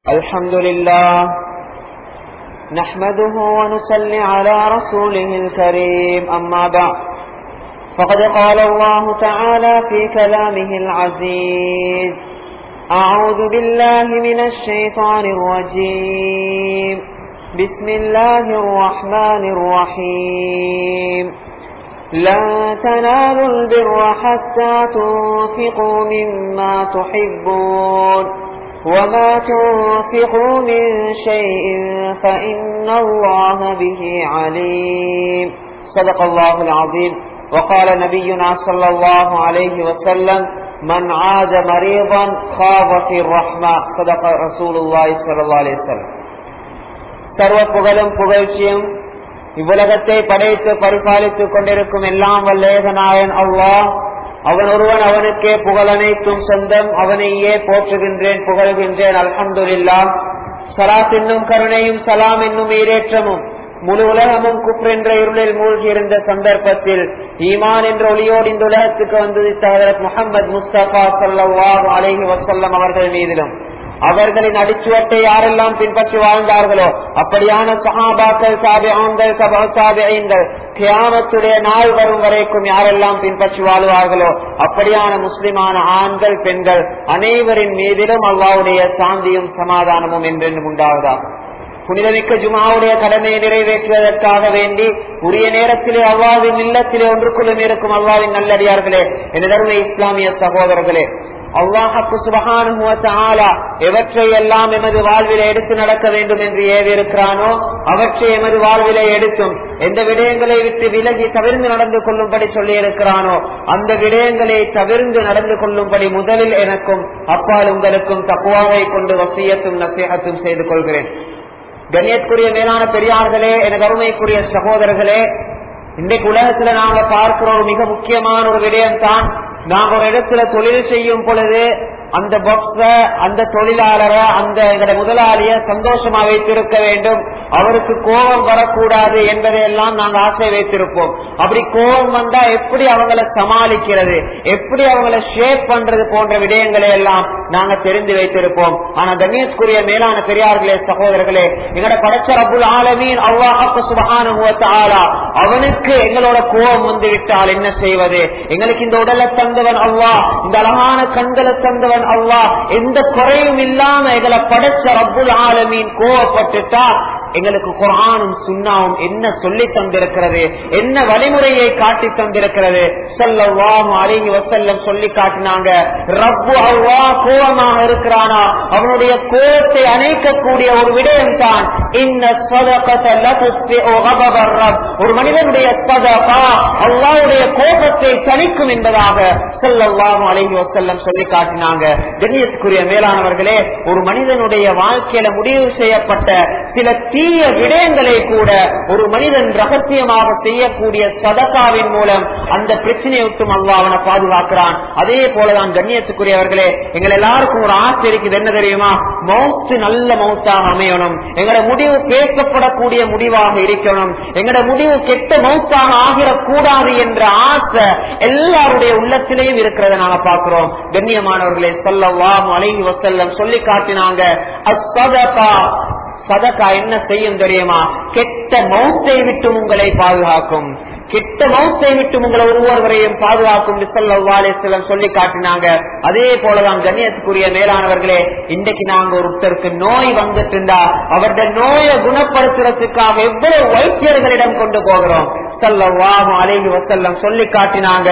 الحمد لله نحمده ونصلي على رسوله الكريم أما بعد فقد قال الله تعالى في كلامه العزيز أعوذ بالله من الشيطان الرجيم بسم الله الرحمن الرحيم لن تنالوا البر حتى تنفقوا مما تحبون وما تنفقوا من شيء فإن الله به عليم صدق الله العظيم وقال نبينا صلى الله عليه وسلم من عاد مريضا خاض في الرحمة صدق رسول الله صلى الله عليه وسلم சர்வ புகழும் புகழ்ச்சியும் இவ்வுலகத்தை படைத்து பரிபாலித்துக் கொண்டிருக்கும் எல்லாம் வல்லேகநாயன் அல்லாஹ் அவன் ஒருவன் அவனுக்கே புகழனைத்தும் சொந்தம் அவனையே போற்றுகின்றேன் புகழ்கின்றேன் அல்ஹம்துல்லா சலாத் என்னும் கருணையும் சலாம் என்னும் ஈரேற்றமும் முழு உலகமும் குப்ரென்ற இருளில் மூழ்கி இருந்த சந்தர்ப்பத்தில் ஈமான் என்ற ஒளியோடு இந்த உலகத்துக்கு வந்தது ஹதரத் முகமது முஸ்தபா சல்லாஹ் அலஹி வசல்லம் அவர்கள் மீதிலும் அவர்களின் அடிச்சுவட்டை யாரெல்லாம் பின்பற்றி வாழ்ந்தார்களோ அப்படியான சஹாபாக்கள் சாபியான்கள் சாபியங்கள் கியாமத்துடைய நாள் வரும் வரைக்கும் யாரெல்லாம் பின்பற்றி வாழ்வார்களோ அப்படியான முஸ்லிமான ஆண்கள் பெண்கள் அனைவரின் மீதிலும் அல்லாவுடைய சாந்தியும் சமாதானமும் என்றென்றும் உண்டாவதா புனிதமிக்க ஜுமாவுடைய கடமையை நிறைவேற்றுவதற்காக வேண்டி உரிய நேரத்திலே அல்லாவின் இல்லத்திலே ஒன்றுக்குள்ளும் இருக்கும் அல்லாவின் நல்லடியார்களே எனதருமை இஸ்லாமிய சகோதரர்களே அல்லாஹப்பு சுபகானுவத்தாலா எவற்றை எல்லாம் எமது வாழ்வில எடுத்து நடக்க வேண்டும் என்று ஏவிருக்கிறானோ அவற்றை எமது வாழ்வில எடுத்தும் எந்த விடயங்களை விட்டு விலகி தவிர்ந்து நடந்து கொள்ளும்படி சொல்லி இருக்கிறானோ அந்த விடயங்களை தவிர்ந்து நடந்து கொள்ளும்படி முதலில் எனக்கும் அப்பால் உங்களுக்கும் தக்குவாவை கொண்டு வசியத்தும் நசேகத்தும் செய்து கொள்கிறேன் கண்ணியத்துக்குரிய மேலான பெரியார்களே என கருமைக்குரிய சகோதரர்களே இன்றைக்கு உலகத்துல நாங்க பார்க்கிற ஒரு மிக முக்கியமான ஒரு விடயம் தான் நாங்க ஒரு இடத்துல தொழில் செய்யும் பொழுது அந்த பாக்ஸ அந்த தொழிலாளரை அந்த எங்களுடைய முதலாளிய சந்தோஷமா வைத்திருக்க வேண்டும் அவருக்கு கோபம் வரக்கூடாது என்பதை எல்லாம் நாங்க ஆசை வைத்திருப்போம் அப்படி கோபம் வந்தா எப்படி அவங்கள சமாளிக்கிறது எப்படி அவங்கள ஷேப் பண்றது போன்ற விடயங்களை எல்லாம் நாங்க தெரிந்து வைத்திருப்போம் ஆனா கணேஷ்குரிய மேலான பெரியார்களே சகோதரர்களே எங்களோட படைச்ச அபுல் ஆலமீன் அல்லாஹ் சுபஹான அவனுக்கு எங்களோட கோபம் வந்து விட்டால் என்ன செய்வது எங்களுக்கு இந்த உடலை தந்தவன் அல்லாஹ் இந்த அழகான கண்களை தந்தவன் அல்லாஹ் எந்த குறையும் இல்லாம எங்களை படைச்ச ரப்புல் ஆலமீன் கோவப்பட்டுட்டா எங்களுக்கு குரானும் சுண்ணாவும் என்ன சொல்லி தந்திருக்கிறது என்ன வழிமுறையை காட்டி தந்திருக்கிறது சொல்லவாம் அழகி வசல்லம் சொல்லி காட்டினாங்க ரப்பு அவ்வா கோபமாக இருக்கிறானா அவனுடைய கோபத்தை அணைக்கக்கூடிய ஒரு விடயம் தான் ஒரு மனிதனுடைய சதகா அல்லாவுடைய கோபத்தை தணிக்கும் என்பதாக சொல்லவாம் அழகி வசல்லம் சொல்லி காட்டினாங்க கண்ணியத்துக்குரிய மேலானவர்களே ஒரு மனிதனுடைய வாழ்க்கையில முடிவு செய்யப்பட்ட சில தீய விடயங்களை கூட ஒரு மனிதன் ரகசியமாக செய்யக்கூடிய சதகாவின் மூலம் அந்த பிரச்சனையை விட்டும் அல்லா அவனை பாதுகாக்கிறான் அதே போலதான் கண்ணியத்துக்குரியவர்களே எங்கள் எல்லாருக்கும் ஒரு ஆசை இருக்குது என்ன தெரியுமா மௌத்து நல்ல மௌத்தாக அமையணும் எங்களோட முடிவு பேசப்படக்கூடிய முடிவாக இருக்கணும் எங்களோட முடிவு கெட்ட மௌத்தாக ஆகிடக்கூடாது என்ற ஆசை எல்லாருடைய உள்ளத்திலேயும் இருக்கிறத நாங்க பாக்குறோம் கண்ணியமானவர்களே சொல்லவாம் அலைஹி வசல்லம் சொல்லி காட்டினாங்க அசதகா சதக்கா என்ன செய்யும் தெரியுமா கெட்ட மௌத்தை விட்டு உங்களை பாதுகாக்கும் கெட்ட மௌத்தை விட்டு உங்களை ஒருவரையும் பாதுகாக்கும் செல்லம் சொல்லி காட்டினாங்க அதே போலதான் கண்ணியத்துக்குரிய மேலானவர்களே இன்றைக்கு நாங்க ஒருத்தருக்கு நோய் வந்துட்டு இருந்தா அவருடைய நோயை குணப்படுத்துறதுக்காக எவ்வளவு வைத்தியர்களிடம் கொண்டு போகிறோம் சல்லவாஹு அலைஹி வசல்லம் சொல்லி காட்டினாங்க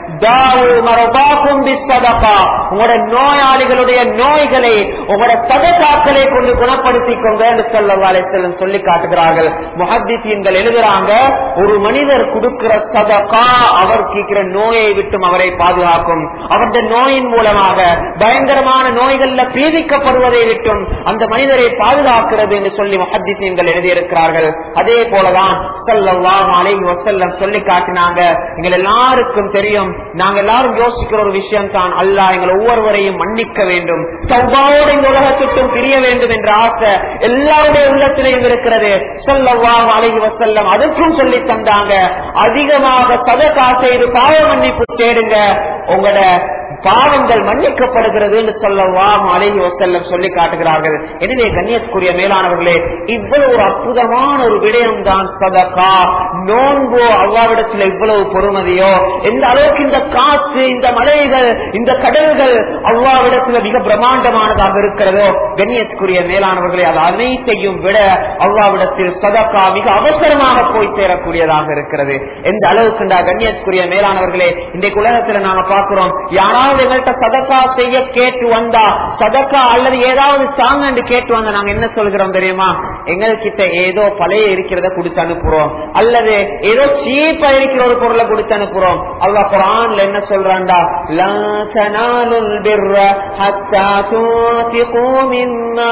உங்களோட நோயாளிகளுடைய நோய்களை உங்களோட சதகாக்களை கொண்டு குணப்படுத்திக்கோங்க என்று செல்லம் சொல்லி காட்டுகிறார்கள் முஹத்திசீன்கள் எழுதுறாங்க ஒரு மனிதர் கொடுக்கிற சதகா அவர் கேட்கிற நோயை விட்டும் அவரை பாதுகாக்கும் அவருடைய நோயின் மூலமாக பயங்கரமான நோய்கள்ல பீதிக்கப்படுவதை விட்டும் அந்த மனிதரை பாதுகாக்கிறது என்று சொல்லி முஹத்திசீன்கள் எழுதியிருக்கிறார்கள் அதே போலதான் செல்லம் அலைஹி வசல்லம் சொல்லி காட்டினாங்க எங்கள் எல்லாருக்கும் தெரியும் நாங்க எல்லாரும் யோசிக்கிற ஒரு விஷயம் தான் அல்லா எங்கள் ஒவ்வொருவரையும் மன்னிக்க வேண்டும் சௌபாவோடு இந்த உலகத்திற்கும் பிரிய வேண்டும் என்ற ஆசை எல்லாருடைய உள்ளத்திலையும் இருக்கிறது சொல்லவாக அழகி வசல்லம் அதுக்கும் சொல்லி தந்தாங்க அதிகமாக சதகா செய்து பாவ மன்னிப்பு தேடுங்க உங்களோட பாவங்கள் மன்னிக்கப்படுகிறது என்று சொல்லவாம் அழகி வசல்லம் சொல்லி காட்டுகிறார்கள் எனவே கண்ணியத்துக்குரிய மேலானவர்களே இவ்வளவு ஒரு அற்புதமான ஒரு விடயம் தான் சதகா நோன்போ அவ்வாவிடத்தில் இவ்வளவு பொறுமதியோ எந்த அளவுக்கு இந்த காற்று இந்த மலைகள் இந்த கடல்கள் அவ்வாவிடத்தில் மிக பிரம்மாண்டமானதாக இருக்கிறதோ கண்ணியத்துக்குரிய மேலானவர்களே அது அனைத்தையும் விட அவ்வாவிடத்தில் சதக்கா மிக அவசரமாக போய் சேரக்கூடியதாக இருக்கிறது எந்த அளவுக்கு கண்ணியத்துக்குரிய மேலானவர்களே இன்றைக்கு உலகத்துல நாங்க பாக்குறோம் யாராவது எங்கள்கிட்ட சதக்கா செய்ய கேட்டு வந்தா சதக்கா அல்லது ஏதாவது சாங்கன்னு கேட்டு வந்தா நாங்க என்ன சொல்கிறோம் தெரியுமா எங்கள்கிட்ட ஏதோ பழைய இருக்கிறத கொடுத்து அனுப்புறோம் அல்லது ஏதோ சீப்பா இருக்கிற ஒரு பொருளை கொடுத்து அனுப்புறோம் அல்லாஹ் குரான்ல என்ன சொல்றான்டா லா தனாலுல் பிர்ர ஹத்தா துன்ஃபிகு மிம்மா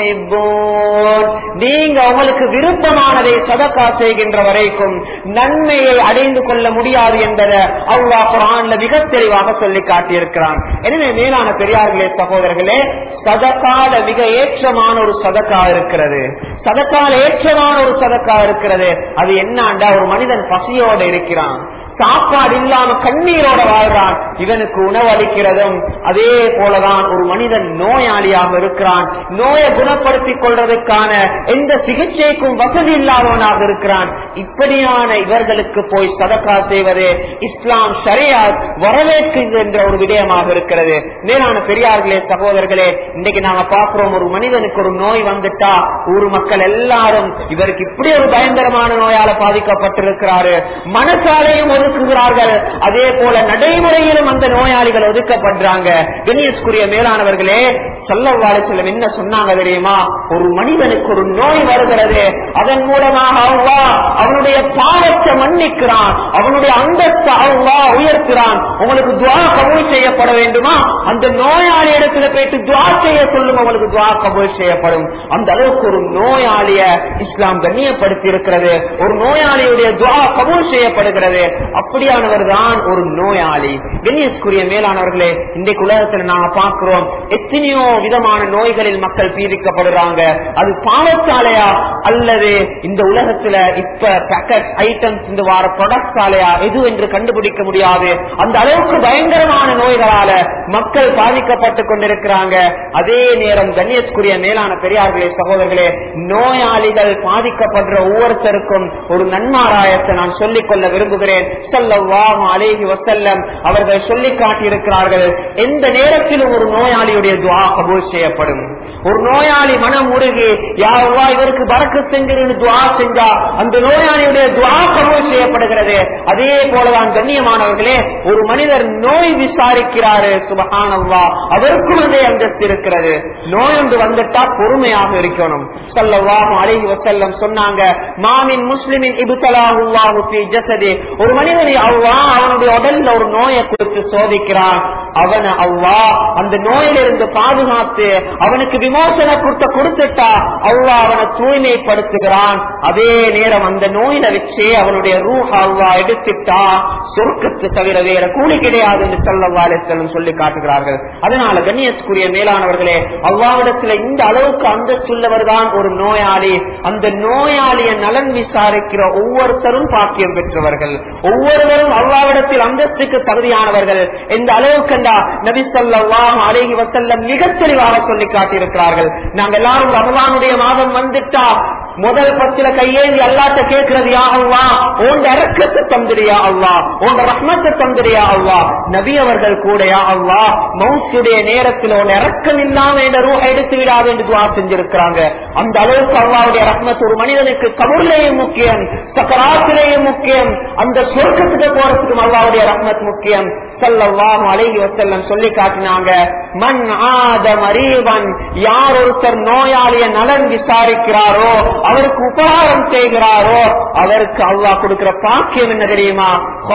துஹிப்பூன் நீங்க உங்களுக்கு விருப்பமானதை சதக்கா செய்கின்ற வரைக்கும் நன்மையை அடைந்து கொள்ள முடியாது என்பதை அல்லாஹ் குரான்ல மிக தெளிவாக சொல்லி காட்டியிருக்கிறான் எனவே மேலான பெரியார்களே சகோதரர்களே சதக்கால மிக ஏற்றமான ஒரு சதக்கா இருக்கிறது சதக்கால ஏற்றமான ஒரு சதக்கா இருக்கிறது அது என்னாண்டா ஒரு மனிதன் பசியோடு இருக்கிறான் சாப்பாடு இல்லாம கண்ணீரோட வாழ்றான் இவனுக்கு உணவு அளிக்கிறதும் அதே போலதான் ஒரு மனிதன் நோயாளியாக இருக்கிறான் நோயை குணப்படுத்திக் கொள்றதுக்கான எந்த சிகிச்சைக்கும் வசதி இல்லாதவனாக இருக்கிறான் இப்படியான இவர்களுக்கு போய் சதக்கா செய்வது இஸ்லாம் சரியா வரவேற்கின்ற ஒரு விடயமாக இருக்கிறது மேலான பெரியார்களே சகோதரர்களே இன்னைக்கு நாம பார்க்கிறோம் ஒரு மனிதனுக்கு ஒரு நோய் வந்துட்டா ஊர் மக்கள் எல்லாரும் இவருக்கு இப்படி ஒரு பயங்கரமான நோயால பாதிக்கப்பட்டிருக்கிறாரு மனசாலையும் ஒதுக்குகிறார்கள் அதே போல நடைமுறையிலும் அந்த நோயாளிகள் ஒதுக்கப்படுறாங்க கணேஷ்குரிய மேலானவர்களே சொல்லவாறு செல்லம் என்ன சொன்னாங்க தெரியுமா ஒரு மனிதனுக்கு ஒரு நோய் வருகிறது அதன் மூலமாக அவ்வா அவனுடைய பாவத்தை மன்னிக்கிறான் அவனுடைய அந்தஸ்தை அவ்வா உயர்த்துறான் உங்களுக்கு துவா கபூல் செய்யப்பட வேண்டுமா அந்த நோயாளி இடத்துல போயிட்டு துவா செய்ய சொல்லும் உங்களுக்கு துவா கபூல் செய்யப்படும் அந்த அளவுக்கு ஒரு நோயாளிய இஸ்லாம் கண்ணியப்படுத்தி இருக்கிறது ஒரு நோயாளியுடைய துவா கபூல் செய்யப்படுகிறது அப்படியானவர் தான் ஒரு நோயாளி கண்ணியத்துக்குரிய மேலானவர்களே இன்றைக்கு உலகத்துல நாங்க பார்க்கிறோம் எத்தனையோ விதமான நோய்களில் மக்கள் பீடிக்கப்படுறாங்க அது பாவத்தாலையா அல்லது இந்த உலகத்துல இப்ப பேக்கெட் ஐட்டம்ஸ் இந்த வார ப்ராடக்ட்ஸ் ஆலையா எது என்று கண்டுபிடிக்க முடியாது அந்த அளவுக்கு பயங்கரமான நோய்களால மக்கள் பாதிக்கப்பட்டு கொண்டிருக்கிறாங்க அதே நேரம் கண்ணியத்துக்குரிய மேலான பெரியார்களே சகோதரர்களே நோயாளிகள் பாதிக்கப்படுற ஒவ்வொருத்தருக்கும் ஒரு நன்மாராயத்தை நான் சொல்லிக் கொள்ள விரும்புகிறேன் சொல்லவாகும் அலேஹி வசல்லம் அவர்கள் சொல்லி காட்டியிருக்கிறார்கள் எந்த நேரத்திலும் ஒரு நோயாளியுடைய துவா கபூல் செய்யப்படும் ஒரு நோயாளி மனம் உருகி யாவா இவருக்கு பறக்கு செஞ்சு துவா செஞ்சா அந்த நோயாளியுடைய துவா கபூல் செய்யப்படுகிறது அதே போலதான் கண்ணியமானவர்களே ஒரு மனிதர் நோய் விசாரிக்கிறாரு சுபகானவா அதற்கும் அதே அந்தஸ்து இருக்கிறது நோய் ஒன்று வந்துட்டா பொறுமையாக இருக்கணும் சொல்லவாகும் அழகி வசல்லம் சொன்னாங்க மாமின் முஸ்லிமின் இபுத்தலாஹுல்லாஹு ஜசதி ஒரு மனிதனை அவ்வா அவனுடைய உடல்ல ஒரு நோயை கொடுத்து சோதிக்கிறான் அவனை அவ்வா அந்த நோயிலிருந்து பாதுகாத்து அவனுக்கு விமோசன கொடுத்த கொடுத்துட்டா அவ்வா அவனை தூய்மைப்படுத்துகிறான் அதே நேரம் அந்த நோயில வச்சே அவனுடைய ரூஹ அவ்வா எடுத்துட்டா சொர்க்கத்து தவிர வேற கூலி கிடையாது என்று சொல்லவாலே செல்லும் சொல்லி காட்டுகிறார்கள் அதனால கண்ணியத்துக்குரிய மேலானவர்களே அவ்வாவிடத்துல இந்த அளவுக்கு அந்த சொல்லவர் தான் ஒரு நோயாளி அந்த நோயாளிய நலன் விசாரிக்கிற ஒவ்வொருத்தரும் பாக்கியம் பெற்றவர்கள் ஒவ்வொருவரும் அல்லாவிடத்தில் அந்தஸ்துக்கு தகுதியானவர்கள் இந்த அளவுக்கு நபி சொல்லாம் அழகி வசல்லம் மிக தெளிவாக சொல்லி காட்டியிருக்கிறார்கள் நாங்க எல்லாரும் ரமலானுடைய மாதம் வந்துட்டா முதல் பத்தில கையேந்தி அல்லாட்ட கேட்கிறது யா அவ்வா உண்ட இறக்கத்தை தந்துடியா அவ்வா உண்ட ரஹ்மத்தை தந்துடியா அவ்வா நபி அவர்கள் கூட யா அவ்வா மவுத்துடைய நேரத்தில் உன் இறக்கம் இல்லாம இந்த ரூஹ எடுத்து விடாது என்று துவா செஞ்சிருக்கிறாங்க அந்த அளவுக்கு அல்லாவுடைய ரஹ்மத் ஒரு மனிதனுக்கு கபூர்லேயும் முக்கியம் சக்கராத்திலேயும் முக்கியம் அந்த சொர்க்கத்துக்கு போறதுக்கும் அல்லாவுடைய ரஹ்மத் முக்கியம் சல்லாஹும் அழகி வசல்லம் சொல்லி காட்டினாங்க மண் ஆத மரீவன் யார் ஒருத்தர் நோயாளிய நலன் விசாரிக்கிறாரோ அவருக்கு உபகாரம் செய்கிறாரோ அவருக்கு அல்லாஹ் கொடுக்கிற பாக்கியம் என்ன தெரியுமா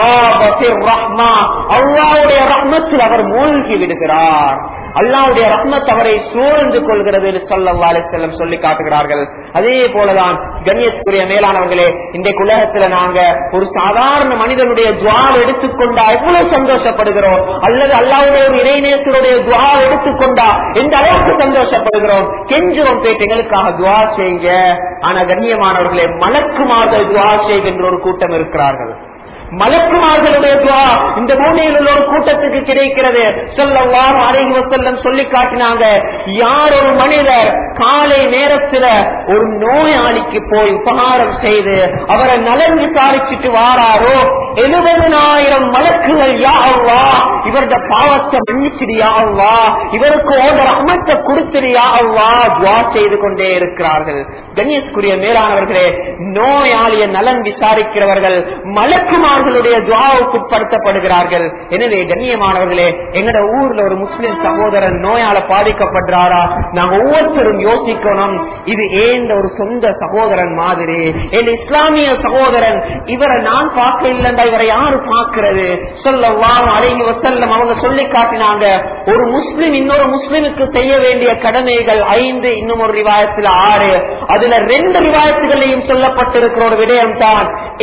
ரஹ்மா அல்லாவுடைய ரஹ்மத்தில் அவர் மூழ்கி விடுகிறார் அல்லாவுடைய ரத்மத் அவரை சூழ்ந்து கொள்கிறது என்று சொல்லவாலே செல்லம் சொல்லி காட்டுகிறார்கள் அதே போலதான் கண்ணியத்துக்குரிய மேலானவர்களே இன்றைக்கு உலகத்துல நாங்க ஒரு சாதாரண மனிதனுடைய துவால் எடுத்துக்கொண்டா எவ்வளவு சந்தோஷப்படுகிறோம் அல்லது அல்லாவுடைய ஒரு இணைநேசருடைய துவால் எடுத்துக்கொண்டா எந்த அளவுக்கு சந்தோஷப்படுகிறோம் கெஞ்சுவோம் போயிட்டு எங்களுக்காக துவா செய்யுங்க ஆனா கண்ணியமானவர்களே மலக்குமார்கள் துவா செய்கின்ற ஒரு கூட்டம் இருக்கிறார்கள் மலக்குமார்களுடைய துவா இந்த பூமியில் உள்ள ஒரு கூட்டத்துக்கு கிடைக்கிறது சொல்லவாம் அலைஹி வஸல்லம் சொல்லி காட்டினாங்க யார் ஒரு மனிதர் காலை நேரத்துல ஒரு நோயாளிக்கு போய் உபகாரம் செய்து அவரை நலன் விசாரிச்சுட்டு வாராரோ எழுபதனாயிரம் மலக்குகள் யா அல்லா இவருடைய பாவத்தை மன்னிச்சிடு யா அல்லா இவருக்கு ஓட ரஹ்மத்தை கொடுத்துடு யா அல்லா துவா செய்து கொண்டே இருக்கிறார்கள் கண்ணியத்துக்குரிய மேலானவர்களே நோயாளிய நலன் விசாரிக்கிறவர்கள் மலக்குமார்களுடைய துவாவுக்கு உட்படுத்தப்படுகிறார்கள் எனவே கண்ணியமானவர்களே எங்கட ஊர்ல ஒரு முஸ்லிம் சகோதரன் நோயால பாதிக்கப்படுறாரா நாங்க ஒவ்வொருத்தரும் யோசிக்கணும் இது ஏந்த ஒரு சொந்த சகோதரன் மாதிரி என் இஸ்லாமிய சகோதரன் இவரை நான் பார்க்க இல்லைண்டா இவரை யாரு பார்க்கிறது சொல்லலாம் அழகி வசல்லம் அவங்க சொல்லி காட்டினாங்க ஒரு முஸ்லிம் இன்னொரு முஸ்லிமுக்கு செய்ய வேண்டிய கடமைகள் ஐந்து இன்னும் ஒரு ரிவாயத்தில் ஆறு அதுல ரெண்டு ரிவாயத்துகளையும் சொல்லப்பட்டிருக்கிற ஒரு விடயம் தான்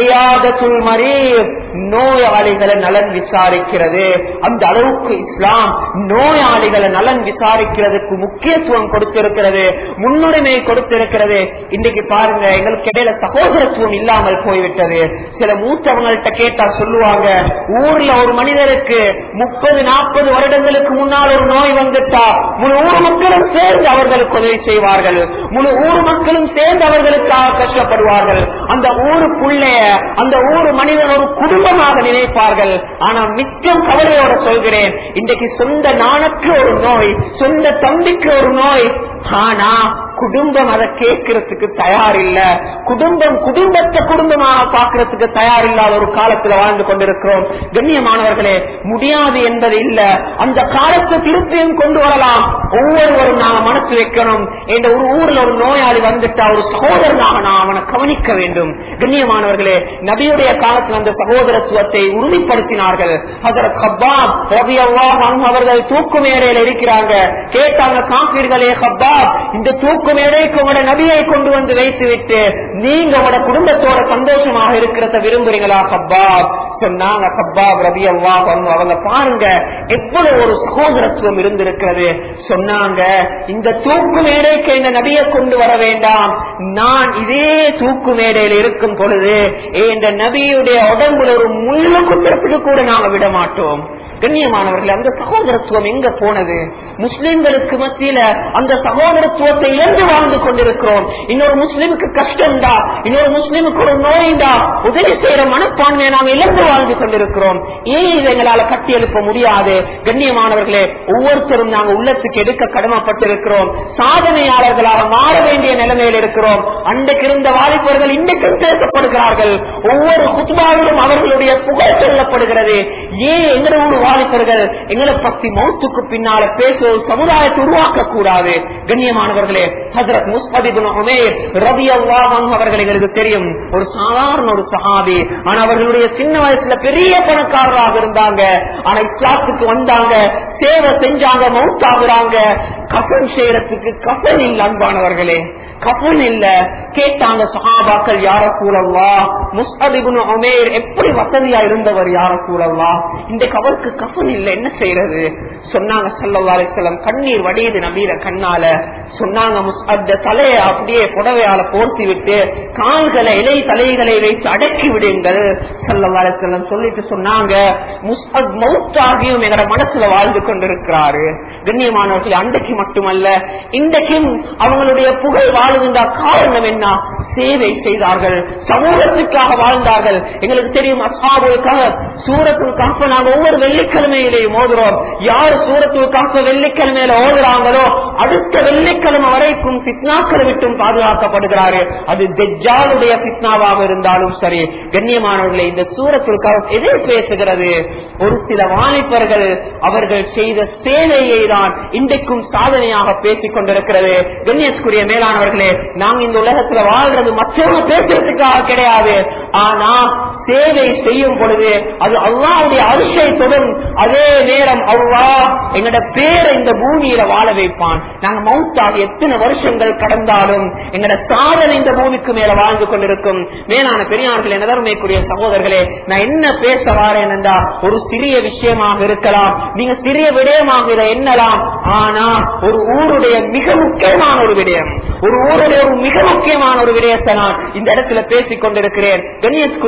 நோயாளிகளை நலன் விசாரிக்கிறது அந்த அளவுக்கு இஸ்லாம் நோயாளிகளை நலன் விசாரிக்கிறதுக்கு முக்கியத்துவம் கொடுத்திருக்கிறது முன்னுரிமை கொடுத்திருக்கிறது இன்னைக்கு பாருங்க எங்களுக்கு இடையில சகோதரத்துவம் இல்லாமல் போய்விட்டது சில மூத்தவங்கள்ட்ட கேட்டா சொல்லுவாங்க ஊர்ல ஒரு மனிதருக்கு முப்பது நாற்பது வருடங்களுக்கு முன்னால் ஒரு நோய் வந்துட்டா முழு ஊர் மக்களும் சேர்ந்து அவர்களுக்கு உதவி செய்வார்கள் முழு ஊர் மக்களும் சேர்ந்து அவர்களுக்காக கஷ்டப்படுவார்கள் அந்த ஊருக்குள்ளே அந்த ஊர் மனிதன் ஒரு குடும்பமாக நினைப்பார்கள் ஆனா மிச்சம் கவலையோட சொல்கிறேன் இன்றைக்கு சொந்த நானுக்கு ஒரு நோய் சொந்த தம்பிக்கு ஒரு நோய் ஆனா குடும்பம் அதை கேட்கறதுக்கு தயார் இல்ல குடும்பம் குடும்பத்தை குடும்பமாக பார்க்கறதுக்கு தயார் இல்லாத ஒரு காலத்துல வாழ்ந்து கொண்டிருக்கிறோம் கண்ணியமானவர்களே முடியாது என்பது இல்ல அந்த காலத்தை திருப்பியும் கொண்டு வரலாம் ஒவ்வொருவரும் நாம மனசு வைக்கணும் என்ற ஒரு ஊர்ல ஒரு நோயாளி வந்துட்டா ஒரு சகோதரனாக நான் அவனை கவனிக்க வேண்டும் கண்ணியமானவர்களே நபியுடைய காலத்தில் அந்த சகோதரத்துவத்தை உறுதிப்படுத்தினார்கள் அதற்கு ஹப்பாப் ரபியல்லாஹ் அன்ஹு அவர்கள் தூக்கு மேடையில இருக்கிறாங்க கேட்டாங்க காப்பீர்களே ஹப்பாப் இந்த தூக்கு மேடைக்கு உங்களோட நபியை கொண்டு வந்து வைத்து விட்டு நீங்க உங்களோட குடும்பத்தோட சந்தோஷமாக இருக்கிறத விரும்புறீங்களா ஹப்பாப் சொன்னாங்க ஹப்பாப் ரபியல்லாஹ் அன்ஹு அவங்க பாருங்க எவ்வளவு ஒரு சகோதரத்துவம் இருந்திருக்கிறது சொன்னாங்க இந்த தூக்கு மேடைக்கு இந்த நபியை கொண்டு வர வேண்டாம் நான் இதே தூக்கு மேடையில் இருக்கும் பொழுது இந்த நபியுடைய உடம்புல ஒரு முள்ளு குத்துறதுக்கு கூட நாங்க விட மாட்டோம் கண்ணியமானவர்கள் அந்த சகோதரத்துவம் எங்க போனது முஸ்லிம்களுக்கு மத்தியில அந்த சகோதரத்துவத்தை இழந்து வாழ்ந்து கொண்டிருக்கிறோம் இன்னொரு முஸ்லிமுக்கு கஷ்டம்டா இன்னொரு முஸ்லிமுக்கு ஒரு நோய்டா உதவி செய்யற மனப்பான்மையை நாம் இழந்து வாழ்ந்து கொண்டிருக்கிறோம் ஏன் இதை எங்களால கட்டி எழுப்ப முடியாது கண்ணியமானவர்களே ஒவ்வொருத்தரும் நாங்க உள்ளத்துக்கு எடுக்க கடமைப்பட்டிருக்கிறோம் சாதனையாளர்களாக மாற வேண்டிய நிலைமையில் இருக்கிறோம் அன்றைக்கு இருந்த வாலிபர்கள் இன்றைக்கும் பேசப்படுகிறார்கள் ஒவ்வொரு குத்பாவிலும் அவர்களுடைய புகழ் சொல்லப்படுகிறது ஏன் எங்களோட வாலிபர்கள் எங்களை பத்தி மௌத்துக்கு பின்னால பேசுவது சமுதாயத்தை உருவாக்க கூடாது கண்ணியமானவர்களே ஹசரத் முஸ்பதிபுன் உமேர் ரவி அல்லாஹ் அவர்கள் எங்களுக்கு தெரியும் ஒரு சாதாரண ஒரு சஹாபி ஆனா அவர்களுடைய சின்ன வயசுல பெரிய பணக்காரராக இருந்தாங்க ஆனா இஸ்லாத்துக்கு வந்தாங்க சேவை செஞ்சாங்க மவுத்தாகுறாங்க கஃன் செய்யறதுக்கு கஃன் இல்ல அன்பானவர்களே கஃன் இல்ல கேட்டாங்க சஹாபாக்கள் யார கூறவா முஸ்தபிபுன் உமேர் எப்படி வசதியா இருந்தவர் யார கூறவா இந்த கவருக்கு கஃன் இல்ல என்ன செய்யறது சொன்னாங்க சல்லா அலிஸ்லாம் கண்ணீர் வடியுது நபீர கண்ணால சொன்னாங்க அந்த தலையை அப்படியே புடவையால போர்த்தி விட்டு கால்களை இலை தலைகளை வைத்து அடக்கி விடுங்கள் சல்லா அலிஸ்லாம் சொல்லிட்டு சொன்னாங்க முஸ்அத் மௌத்தாகியும் எங்களோட மனசுல வாழ்ந்து கொண்டிருக்கிறாரு கண்ணியமானவர்கள் அன்றைக்கு மட்டுமல்ல இன்றைக்கும் அவங்களுடைய புகழ் வாழுகின்ற காரணம் என்ன சேவை செய்தார்கள் சமூகத்துக்காக வாழ்ந்தார்கள் எங்களுக்கு தெரியும் அசாபுக்காக சூரத்துல் காப்ப நாங்க ஒவ்வொரு வெள்ளிக்கிழமையிலேயும் ஓதுறோம் யார் சூரத்துல் காப்ப வெள்ளிக்கிழமையில ஓதுறாங்களோ அடுத்த வெள்ளிக்கிழமை வரைக்கும் பித்னாக்களை விட்டும் பாதுகாக்கப்படுகிறாரு அது தெஜாலுடைய பித்னாவாக இருந்தாலும் சரி கண்ணியமானவர்களை இந்த சூரத்துல் காப் எதை பேசுகிறது ஒரு சில வாலிபர்கள் அவர்கள் செய்த சேவையை தான் இன்றைக்கும் சாதனையாக பேசிக் கொண்டிருக்கிறது கண்ணியத்துக்குரிய மேலானவர்களே நாங்க இந்த உலகத்துல வாழ்றது மற்றவங்க பேசுறதுக்காக கிடையாது ஆனா சேவை செய்யும் பொழுது அது அல்லாவுடைய அதிசயத்துடன் அதே நேரம் அவ்வா எங்கட பேரை இந்த பூமியில வாழ வைப்பான் நாங்க மவுத்தாக எத்தனை வருஷங்கள் கடந்தாலும் எங்கட சாதனை இந்த பூமிக்கு மேல வாழ்ந்து கொண்டிருக்கும் மேலான பெரியார்கள் எனதருமைக்குரிய சகோதரர்களே நான் என்ன பேச வாரேன் என்றா ஒரு சிறிய விஷயமாக இருக்கலாம் நீங்க சிறிய விடயமாக இதை எண்ணலாம் ஆனா ஒரு ஊருடைய மிக முக்கியமான ஒரு விடயம் ஒரு ஊருடைய ஒரு மிக முக்கியமான ஒரு விடயத்தை நான் இந்த இடத்துல பேசிக் கொண்டிருக்கிறேன் கண்ணியத்துக்குரிய மேலான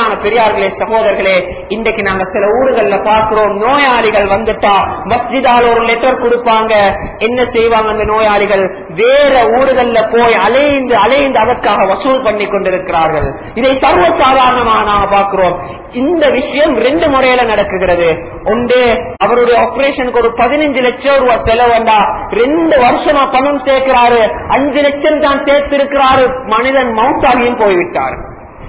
மேலான பெரியார்களே சகோதரர்களே இன்றைக்கு நாங்க சில ஊர்கள்ல பார்க்கிறோம் நோயாளிகள் வந்துட்டா மஸ்ஜிதால ஒரு லெட்டர் கொடுப்பாங்க என்ன செய்வாங்க அந்த நோயாளிகள் வேற ஊர்கள்ல போய் அலைந்து அலைந்து அதற்காக வசூல் பண்ணி கொண்டிருக்கிறார்கள் இதை சர்வசாதாரணமாக நாங்க பார்க்கிறோம் இந்த விஷயம் ரெண்டு முறையில நடக்குகிறது ஒன்று அவருடைய ஆபரேஷனுக்கு ஒரு பதினஞ்சு லட்சம் ரூபாய் செலவுண்டா ரெண்டு வருஷமா பணம் சேர்க்கிறாரு அஞ்சு லட்சம் தான் சேர்த்திருக்கிறாரு மனிதன் மவுத்தாகியும் போய்விட்டார்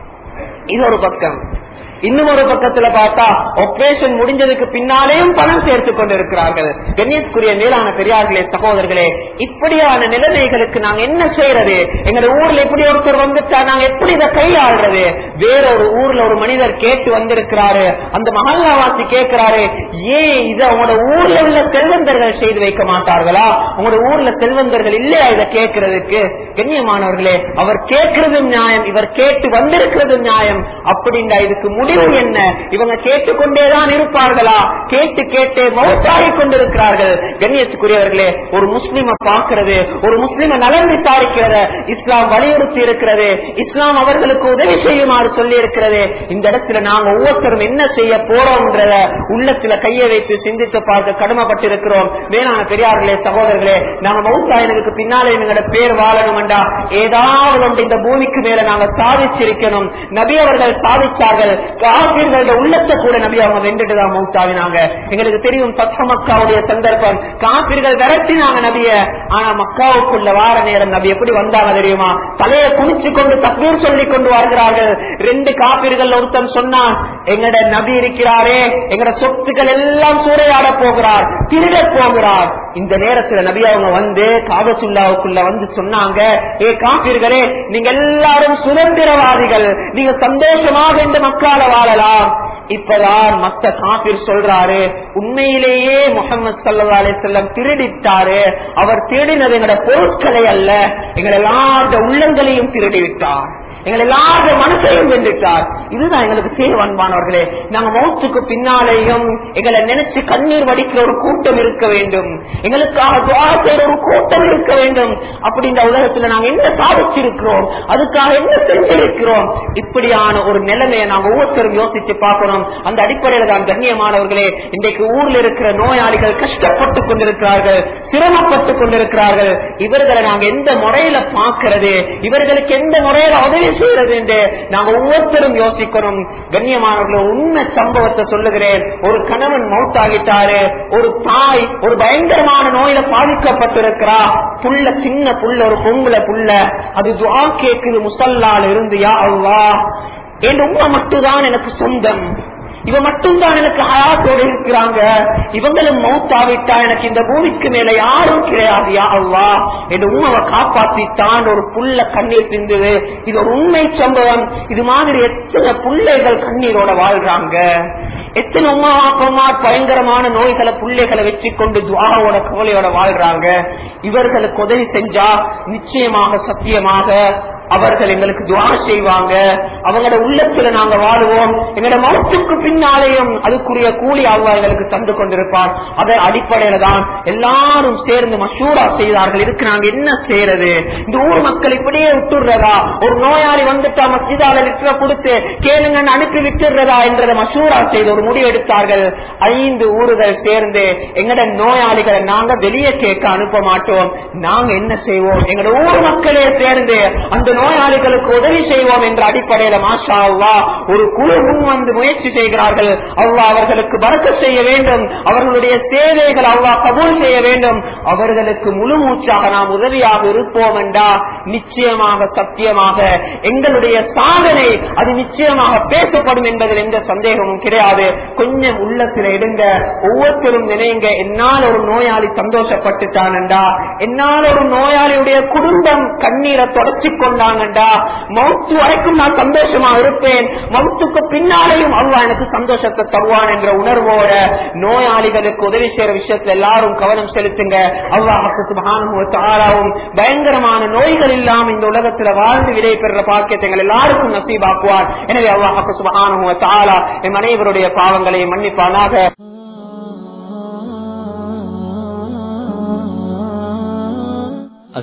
இது ஒரு பக்கம் இன்னும் ஒரு பக்கத்துல பார்த்தா ஆபரேஷன் முடிஞ்சதுக்கு பின்னாலேயும் பணம் சேர்த்துக் கொண்டிருக்கிறார்கள் கண்ணியத்துக்குரிய மேலான பெரியார்களே சகோதரர்களே இப்படியான நிலைமைகளுக்கு நாங்க என்ன செய்யறது எங்க ஊர்ல இப்படி ஒருத்தர் வந்துட்டா நாங்க எப்படி இதை கையாளுறது வேற ஒரு ஊர்ல ஒரு மனிதர் கேட்டு வந்திருக்கிறாரு அந்த மகல்லாவாசி கேட்கிறாரு ஏன் இதை உங்களோட ஊர்ல உள்ள செல்வந்தர்கள் செய்து வைக்க மாட்டார்களா உங்களோட ஊர்ல செல்வந்தர்கள் இல்லையா இதை கேட்கறதுக்கு கண்ணியமானவர்களே அவர் கேட்கறதும் நியாயம் இவர் கேட்டு வந்திருக்கிறதும் நியாயம் அப்படின்னா இதுக்கு முடிவு என்ன இவங்க கேட்டுக்கொண்டேதான் இருப்பார்களா கேட்டு கேட்டே மௌத்தாகிக் கொண்டிருக்கிறார்கள் கண்ணியத்துக்குரியவர்களே ஒரு முஸ்லிம பார்க்கிறது ஒரு முஸ்லிம நலன் விசாரிக்கிறது இஸ்லாம் வலியுறுத்தி இருக்கிறது இஸ்லாம் அவர்களுக்கு உதவி செய்யுமாறு சொல்லி இருக்கிறது இந்த இடத்துல நாங்க ஒவ்வொருத்தரும் என்ன செய்ய போறோம்ன்றத உள்ளத்துல கையை வைத்து சிந்தித்து பார்க்க கடமைப்பட்டிருக்கிறோம் வேணான பெரியார்களே சகோதரர்களே நாங்க மௌத்தாயினதுக்கு பின்னாலே எங்களோட பேர் வாழணும்டா ஏதாவது ஒன்று இந்த பூமிக்கு மேல நாங்க சாதிச்சிருக்கணும் நபி அவர்கள் சாதிச்சார்கள் காப்பீர்களோட உள்ளத்தை கூட நபி அவங்க வென்றுட்டுதான் மௌத்தாவினாங்க எங்களுக்கு தெரியும் பத்த மக்காவுடைய சந்தர்ப்பம் காப்பீர்கள் விரட்டினாங்க நபிய ஆனா மக்காவுக்குள்ள வார நேரம் நபி எப்படி வந்தாங்க தெரியுமா தலையை குனிச்சு கொண்டு தப்பீர் சொல்லி கொண்டு வருகிறார்கள் ரெண்டு காப்பீர்கள் ஒருத்தன் சொன்னான் எங்கட நபி இருக்கிறாரே எங்கட சொத்துக்கள் எல்லாம் சூறையாட போகிறார் திருட போகிறார் இந்த நேரத்துல நபி அவங்க வந்து காபத்துல்லாவுக்குள்ள வந்து சொன்னாங்க ஏ காப்பீர்களே நீங்க எல்லாரும் சுதந்திரவாதிகள் நீங்க சந்தோஷமாக இந்த மக்கால வாழலாம் இப்பதான் மத்த காபிர் சொல்றாரு உண்மையிலேயே முகமது சல்லா அலிசல்லம் திருடிட்டாரு அவர் திருடினது எங்களோட பொருட்களை அல்ல எங்கள் எல்லாருடைய உள்ளங்களையும் திருடி விட்டார் எங்களை எல்லாருடைய மனசையும் வென்றுட்டார் இதுதான் எங்களுக்கு தேர்வன்பானவர்களே நாங்க மௌத்துக்கு பின்னாலேயும் எங்களை நினைச்சு கண்ணீர் வடிக்கிற ஒரு கூட்டம் இருக்க வேண்டும் எங்களுக்காக துவா செய்யற ஒரு கூட்டம் இருக்க வேண்டும் அப்படி இந்த உலகத்துல நாங்க என்ன சாதிச்சிருக்கிறோம் அதுக்காக என்ன செஞ்சிருக்கிறோம் இப்படியான ஒரு நிலைமையை நாங்க ஒவ்வொருத்தரும் யோசிச்சு பார்க்கணும் அந்த அடிப்படையில தான் கண்ணியமானவர்களே இன்றைக்கு ஊர்ல இருக்கிற நோயாளிகள் கஷ்டப்பட்டு கொண்டிருக்கிறார்கள் சிரமப்பட்டு கொண்டிருக்கிறார்கள் இவர்களை நாங்க எந்த முறையில பார்க்கிறது இவர்களுக்கு எந்த முறையில உதவி செய்யறது என்று நாங்க ஒவ்வொருத்தரும் யோசிக்கணும் கண்ணியமானவர்கள் உண்மை சம்பவத்தை சொல்லுகிறேன் ஒரு கணவன் மௌத்தாகிட்டாரு ஒரு தாய் ஒரு பயங்கரமான நோயில பாதிக்கப்பட்டிருக்கிறா புள்ள சின்ன புள்ள ஒரு பொங்கல புள்ள அது துவா கேக்குது முசல்லால இருந்து யா அல்லா என் உண்மை மட்டும்தான் எனக்கு சொந்தம் இவ மட்டும்தான் எனக்கு ஹயாத்தோடு இருக்கிறாங்க இவங்களும் மௌத்தாவிட்டா எனக்கு இந்த பூமிக்கு மேல யாரும் கிடையாது யா அல்லா என் உண்மையை காப்பாத்தித்தான் ஒரு புள்ள கண்ணீர் சிந்துது இது ஒரு உண்மை சம்பவம் இது மாதிரி எத்தனை பிள்ளைகள் கண்ணீரோட வாழ்றாங்க எத்தனை உமா அப்பமா பயங்கரமான நோய்களை பிள்ளைகளை வச்சு கொண்டு துவாவோட கவலையோட வாழ்றாங்க இவர்களுக்கு உதவி செஞ்சா நிச்சயமாக சத்தியமாக அவர்கள் எங்களுக்கு துவா செய்வாங்க அவங்களோட உள்ளத்துல நாங்க வாழுவோம் எங்களோட மௌத்துக்கு பின்னாலேயும் அதுக்குரிய கூலி அவ்வா எங்களுக்கு தந்து கொண்டிருப்பார் அதன் அடிப்படையில தான் எல்லாரும் சேர்ந்து மஷூரா செய்தார்கள் இதுக்கு நாங்க என்ன செய்யறது இந்த ஊர் மக்கள் இப்படியே விட்டுடுறதா ஒரு நோயாளி வந்துட்டா மசிதால லிட்டர் கொடுத்து கேளுங்கன்னு அனுப்பி விட்டுடுறதா என்றதை மஷூரா செய்து ஒரு முடிவு எடுத்தார்கள் ஐந்து ஊர்கள் சேர்ந்து எங்கட நோயாளிகளை நாங்க வெளியே கேட்க அனுப்ப மாட்டோம் நாங்க என்ன செய்வோம் எங்களோட ஊர் மக்களே சேர்ந்து அந்த நோயாளிகளுக்கு உதவி செய்வோம் என்ற அடிப்படையில மாஷா அல்லா ஒரு குழு முன் வந்து முயற்சி செய்கிறார்கள் அவ்வா அவர்களுக்கு பறக்க செய்ய வேண்டும் அவர்களுடைய சேவைகள் அவ்வா கபூல் செய்ய வேண்டும் அவர்களுக்கு முழு மூச்சாக நாம் உதவியாக இருப்போம் என்றா நிச்சயமாக சத்தியமாக எங்களுடைய சாதனை அது நிச்சயமாக பேசப்படும் என்பதில் எந்த சந்தேகமும் கிடையாது கொஞ்சம் உள்ளத்தில் எடுங்க ஒவ்வொருத்தரும் நினைங்க என்னால் ஒரு நோயாளி சந்தோஷப்பட்டுட்டான்டா என்னால் ஒரு நோயாளியுடைய குடும்பம் கண்ணீரை தொடச்சி கொண்டாங்கண்டா மவுத்து வரைக்கும் நான் சந்தோஷமா இருப்பேன் மவுத்துக்கு பின்னாலேயும் அவ்வா எனக்கு சந்தோஷத்தை தருவான் என்ற உணர்வோட நோயாளிகளுக்கு உதவி செய்யற விஷயத்துல எல்லாரும் கவனம் செலுத்துங்க அல்லாஹுக்கு சுபகானும் பயங்கரமான நோய்கள் இல்லாம இந்த உலகத்துல வாழ்ந்து விடை பெற பாக்கியத்தை எங்கள் எல்லாருக்கும் நசீபாக்குவார் எனவே அல்லாஹுக்கு சுபகானு தாலா என் அனைவருடைய பாவங்களை மன்னிப்பானாக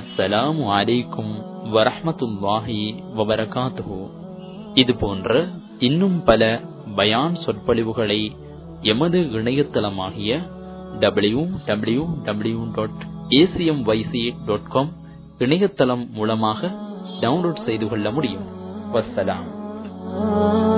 அஸ்ஸலாமு அலைக்கும் வரஹ்மத்துல்லாஹி வபரகாத்துஹு இது போன்ற இன்னும் பல பயான் சொற்பொழிவுகளை எமது இணையதளமாகிய W W W dot ACM YC dot com இணையதளம் மூலமாக டவுன்லோட் செய்து கொள்ள முடியும் வஸ்ஸலாம்